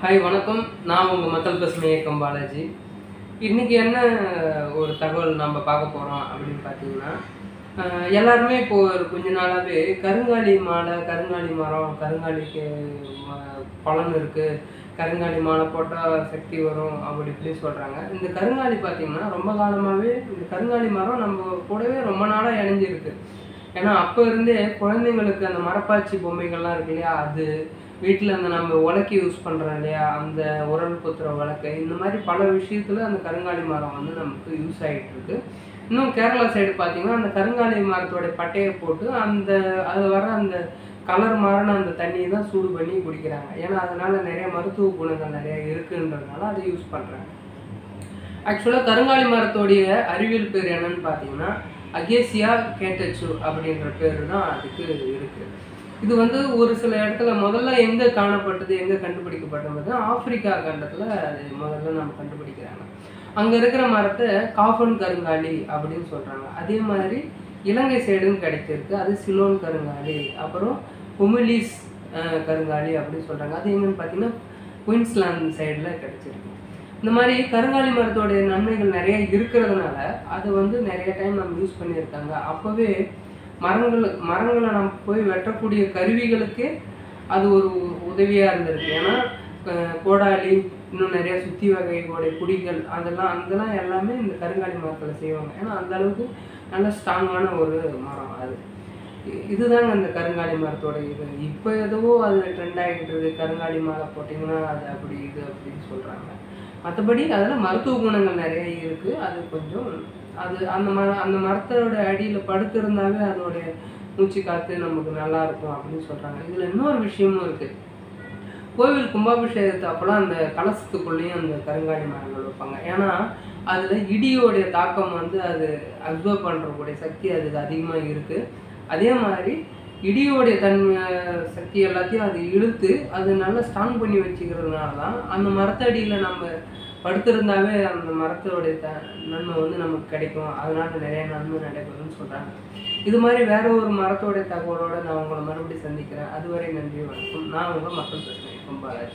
hi வணக்கம் நான் உங்கள் மக்கள் பசுமை இயக்கம் பாலாஜி இன்றைக்கி என்ன ஒரு தகவல் நம்ம பார்க்க போகிறோம் அப்படின்னு பார்த்தீங்கன்னா ஆஹ் எல்லாருமே இப்போ ஒரு கொஞ்ச நாளாகவே கருங்காலி மாலை கருங்காலி மரம் கருங்காலிக்கு ம- பலன் இருக்குது கருங்காலி மாலை போட்டால் சக்தி வரும் அப்படி இப்படி சொல்கிறாங்க இந்த கருங்காலி பார்த்தீங்கன்னா ரொம்ப காலமாகவே இந்த கருங்காலி மரம் நம்ம கூடவே ரொம்ப நாளாக இணைஞ்சிருக்கு ஏன்னா அப்போ இருந்தே குழந்தைங்களுக்கு அந்த மரப்பாச்சி பொம்மைகள்லாம் இருக்கு இல்லையா அது வீட்டில் அந்த நம்ம உலக்கி யூஸ் பண்ணுறோம் இல்லையா அந்த உரல் குத்துற உலக்கை இந்த மாதிரி பல விஷயத்தில் அந்த கருங்காலி மரம் வந்து நமக்கு யூஸ் ஆகிட்டு இருக்கு இன்னும் கேரளா சைடு பார்த்தீங்கன்னா அந்த கருங்காலி மரத்தோட பட்டையை போட்டு அந்த அது வர அந்த கலர் மாறின அந்த தண்ணியை தான் சூடு பண்ணி குடிக்கிறாங்க ஏன்னா அதனால நிறைய மருத்துவ குணங்கள் நிறைய இருக்குன்றதுனால அதை யூஸ் பண்ணுறாங்க ஆக்சுவலாக கருங்காலி மரத்தோடைய அறிவியல் பேர் என்னன்னு பார்த்தீங்கன்னா அகேசியா கேட்டச்சு அப்படின்ற பேர் தான் அதுக்கு இருக்கு இது வந்து ஒரு சில இடத்துல முதல்ல எங்கே காணப்பட்டது எங்கே கண்டுபிடிக்கப்பட்டது ஆப்பிரிக்கா கண்டத்தில் அது முதல்ல நம்ம கண்டுபிடிக்கிறாங்க அங்கே இருக்கிற மரத்தை காஃபன் கருங்காலி அப்படின்னு சொல்கிறாங்க அதே மாதிரி இலங்கை சைடும் கிடைச்சிருக்கு அது சிலோன் கருங்காலி அப்புறம் குமிலிஸ் அஹ், கருங்காலி அப்படின்னு சொல்கிறாங்க அது எங்கன்னு பார்த்தீங்கன்னா குயின்ஸ்லாந்து சைடில் கிடைச்சிருக்கு இந்த மாதிரி கருங்காலி மரத்தோடைய நன்மைகள் நிறைய இருக்கிறதுனால அதை வந்து நிறைய டைம் நம்ம யூஸ் பண்ணியிருக்காங்க அப்போவே மரங்கள் மரங்களை நம்ம போய் வெட்டக்கூடிய கருவிகளுக்கே அது ஒரு உதவியாக இருந்திருக்கு ஏன்னா அஹ், கோடாலி இன்னும் நிறைய சுத்தி வகைகளுடைய குடிகள் அதெல்லாம் அதெல்லாம் எல்லாமே இந்த கருங்காலி மரத்தில் செய்வாங்க ஏன்னா அந்த அளவுக்கு நல்ல ஸ்ட்ராங்கான ஒரு மரம் அது இ- இதுதாங்க அந்த கருங்காலி மரத்தோட இது இப்போ எதுவோ அது ட்ரெண்ட் ஆகிட்டு இருக்கு கருங்காலி மாலை போட்டிங்கன்னா அது அப்படி இது அப்படின்னு சொல்கிறாங்க மற்றபடி அதில் மருத்துவ குணங்கள் நிறைய இருக்குது அது கொஞ்சம் அது அந்த மர அந்த மரத்தோட அடியில் படுத்திருந்தாவே அதோடைய மூச்சு காற்று நமக்கு நல்லா இருக்கும் அப்படின்னு சொல்கிறாங்க இதில் இன்னொரு விஷயமும் இருக்குது கோவில் கும்பாபிஷேகத்து அப்போலாம் அந்த கலசத்துக்குள்ளேயும் அந்த கருங்காலி மரங்கள் வைப்பாங்க ஏன்னா அதில் இடியோடைய தாக்கம் வந்து அது அப்சர்வ் பண்ணுறக்கூடிய சக்தி அதுக்கு அதிகமாக இருக்குது அதே மாதிரி இடியோடைய தன்மை சக்தி எல்லாத்தையும் அது இழுத்து அது நல்லா ஸ்ட்ராங் பண்ணி வச்சுக்கிறதுனால தான் அந்த மரத்தடியில் நம்ம படுத்திருந்தாவே அந்த மரத்தோடைய த நன்மை வந்து நமக்கு கிடைக்கும் அதனால நிறைய நன்மை நடைபெறும்னு சொல்கிறாங்க இது மாதிரி வேற ஒரு மரத்தோடைய தகவலோட நான் உங்களை மறுபடியும் சந்திக்கிறேன் அதுவரை நன்றி வணக்கம் நான் உங்கள் மக்கள் பிரச்சனை பாலாஜி